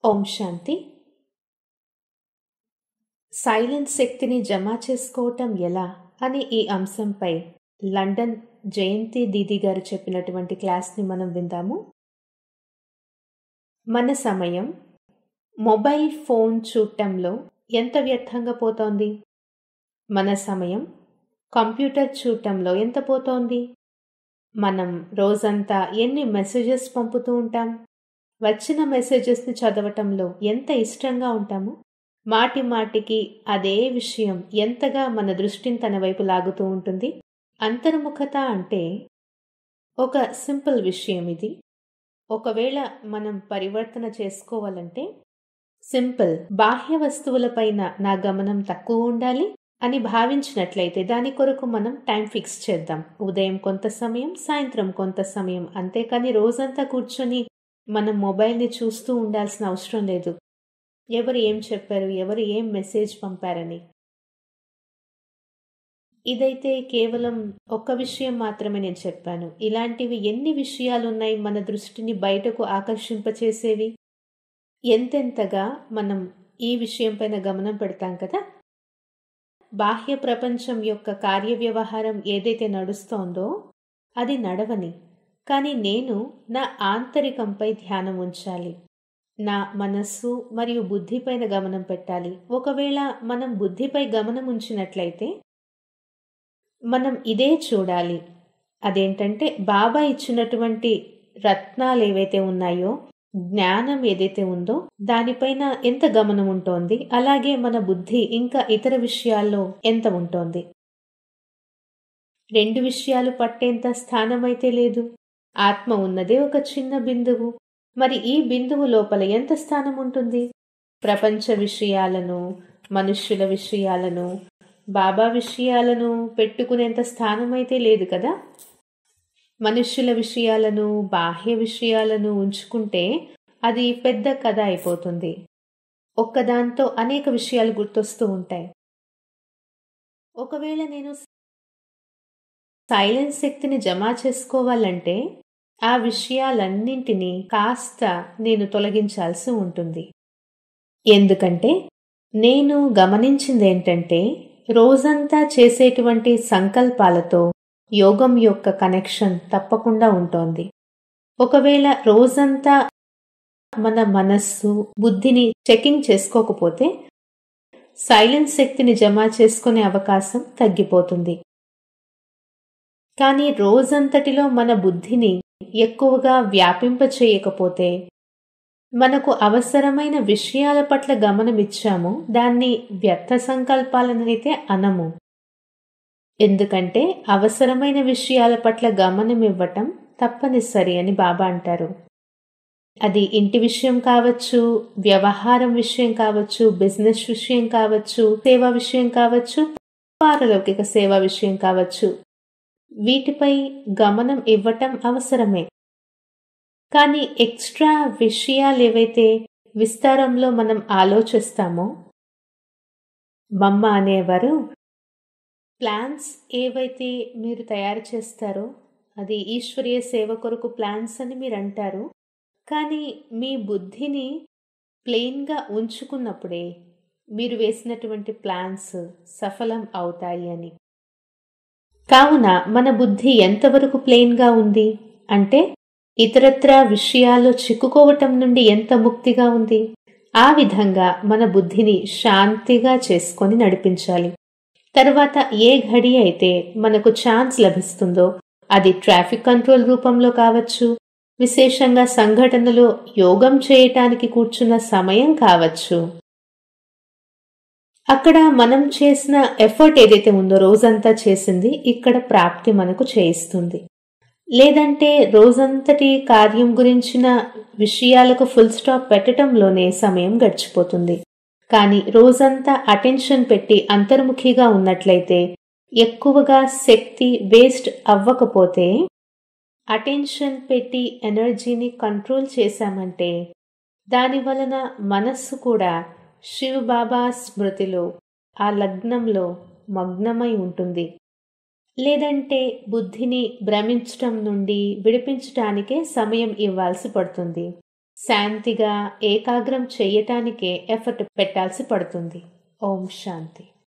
ఓం శాంతి silence శక్తిని జమ చేసుకోవటం ఎలా అనే ఈ అంశంపై లండన్ జయంతి దీది గారు చెప్పినటువంటి క్లాస్ని మనం విందాము మన సమయం మొబైల్ ఫోన్ చూడటంలో ఎంత వ్యర్థంగా పోతోంది మన సమయం కంప్యూటర్ చూడటంలో ఎంత పోతోంది మనం రోజంతా ఎన్ని మెసేజెస్ పంపుతూ ఉంటాం వచ్చిన మెసేజెస్ని చదవటంలో ఎంత ఇష్టంగా ఉంటామో మాటి మాటికి అదే విషయం ఎంతగా మన దృష్టిని తన వైపు లాగుతూ ఉంటుంది అంతర్ముఖత అంటే ఒక సింపుల్ విషయం ఇది ఒకవేళ మనం పరివర్తన చేసుకోవాలంటే సింపుల్ బాహ్య వస్తువులపైన నా గమనం తక్కువ ఉండాలి అని భావించినట్లయితే దాని కొరకు మనం టైం ఫిక్స్ చేద్దాం ఉదయం కొంత సమయం సాయంత్రం కొంత సమయం అంతేకాని రోజంతా కూర్చొని మనం మొబైల్ని చూస్తూ ఉండాల్సిన అవసరం లేదు ఎవరు ఏం చెప్పారు ఎవరు ఏం మెసేజ్ పంపారని ఇదైతే కేవలం ఒక్క విషయం మాత్రమే నేను చెప్పాను ఇలాంటివి ఎన్ని విషయాలు ఉన్నాయి మన దృష్టిని బయటకు ఆకర్షింపచేసేవి ఎంతెంతగా మనం ఈ విషయం పైన గమనం పెడతాం కదా బాహ్య ప్రపంచం యొక్క కార్యవ్యవహారం ఏదైతే నడుస్తోందో అది నడవని కానీ నేను నా ఆంతరికంపై ధ్యానం ఉంచాలి నా మనస్సు మరియు బుద్ధిపైన గమనం పెట్టాలి ఒకవేళ మనం బుద్ధిపై గమనం ఉంచినట్లయితే మనం ఇదే చూడాలి అదేంటంటే బాబా ఇచ్చినటువంటి రత్నాలు ఏవైతే ఉన్నాయో జ్ఞానం ఏదైతే ఉందో దానిపైన ఎంత గమనం ఉంటోంది అలాగే మన బుద్ధి ఇంకా ఇతర విషయాల్లో ఎంత ఉంటోంది రెండు విషయాలు పట్టేంత స్థానం అయితే లేదు ఆత్మ ఉన్నదే ఒక చిన్న బిందువు మరి ఈ బిందువు లోపల ఎంత స్థానం ఉంటుంది ప్రపంచ విషయాలను మనుష్యుల విషయాలను బాబా విషయాలను పెట్టుకునేంత స్థానం అయితే లేదు కదా మనుష్యుల విషయాలను బాహ్య విషయాలను ఉంచుకుంటే అది పెద్ద కథ అయిపోతుంది ఒక్కదాంతో అనేక విషయాలు గుర్తొస్తూ ఉంటాయి ఒకవేళ నేను సైలెన్స్ శక్తిని జమ చేసుకోవాలంటే ఆ విషయాలన్నింటినీ కాస్త నేను తొలగించాల్సి ఉంటుంది ఎందుకంటే నేను గమనించింది ఏంటంటే రోజంతా చేసేటువంటి సంకల్పాలతో యోగం యొక్క కనెక్షన్ తప్పకుండా ఉంటోంది ఒకవేళ రోజంతా మన మనస్సు బుద్ధిని చెకింగ్ చేసుకోకపోతే సైలెన్స్ శక్తిని జమ చేసుకునే అవకాశం తగ్గిపోతుంది కానీ రోజంతటిలో మన బుద్ధిని ఎక్కువగా వ్యాపింప చేయకపోతే మనకు అవసరమైన విషయాల పట్ల గమనమిచ్చాము దాన్ని వ్యర్థ సంకల్పాలనైతే అనము ఎందుకంటే అవసరమైన విషయాల పట్ల గమనం ఇవ్వటం తప్పనిసరి అని బాబా అంటారు అది ఇంటి విషయం కావచ్చు వ్యవహారం విషయం కావచ్చు బిజినెస్ విషయం కావచ్చు సేవా విషయం కావచ్చు పారలౌకిక సేవా విషయం కావచ్చు వీటిపై గమనం ఇవ్వటం అవసరమే కానీ ఎక్స్ట్రా విషయాలు ఏవైతే విస్తారంలో మనం ఆలోచిస్తామో మమ్మ అనేవారు ప్లాన్స్ ఏవైతే మీరు తయారు చేస్తారో అది ఈశ్వరీయ సేవ కొరకు ప్లాన్స్ అని మీరు అంటారు కానీ మీ బుద్ధిని ప్లెయిన్గా ఉంచుకున్నప్పుడే మీరు వేసినటువంటి ప్లాన్స్ సఫలం అవుతాయి అని కావున మన బుద్ధి ఎంతవరకు ప్లెయిన్గా ఉంది అంటే ఇతరత్ర విషయాల్లో చిక్కుకోవటం నుండి ఎంత ముక్తిగా ఉంది ఆ విధంగా మన బుద్ధిని శాంతిగా చేసుకొని నడిపించాలి తర్వాత ఏ ఘడి అయితే మనకు ఛాన్స్ లభిస్తుందో అది ట్రాఫిక్ కంట్రోల్ రూపంలో కావచ్చు విశేషంగా సంఘటనలో యోగం చేయటానికి కూర్చున్న సమయం కావచ్చు అక్కడ మనం చేసిన ఎఫర్ట్ ఏదైతే ఉందో రోజంతా చేసింది ఇక్కడ ప్రాప్తి మనకు చేయిస్తుంది లేదంటే రోజంతటి కార్యం గురించిన విషయాలకు ఫుల్ స్టాప్ పెట్టడంలోనే సమయం గడిచిపోతుంది కానీ రోజంతా అటెన్షన్ పెట్టి అంతర్ముఖిగా ఉన్నట్లయితే ఎక్కువగా శక్తి వేస్ట్ అవ్వకపోతే అటెన్షన్ పెట్టి ఎనర్జీని కంట్రోల్ చేశామంటే దాని వలన మనస్సు కూడా శివబాబా స్మృతిలో ఆ లగ్నంలో మగ్నమై ఉంటుంది లేదంటే బుద్ధిని భ్రమించటం నుండి విడిపించటానికే సమయం ఇవ్వాల్సి పడుతుంది శాంతిగా ఏకాగ్రం చెయ్యటానికే ఎఫర్ట్ పెట్టాల్సి పడుతుంది ఓం శాంతి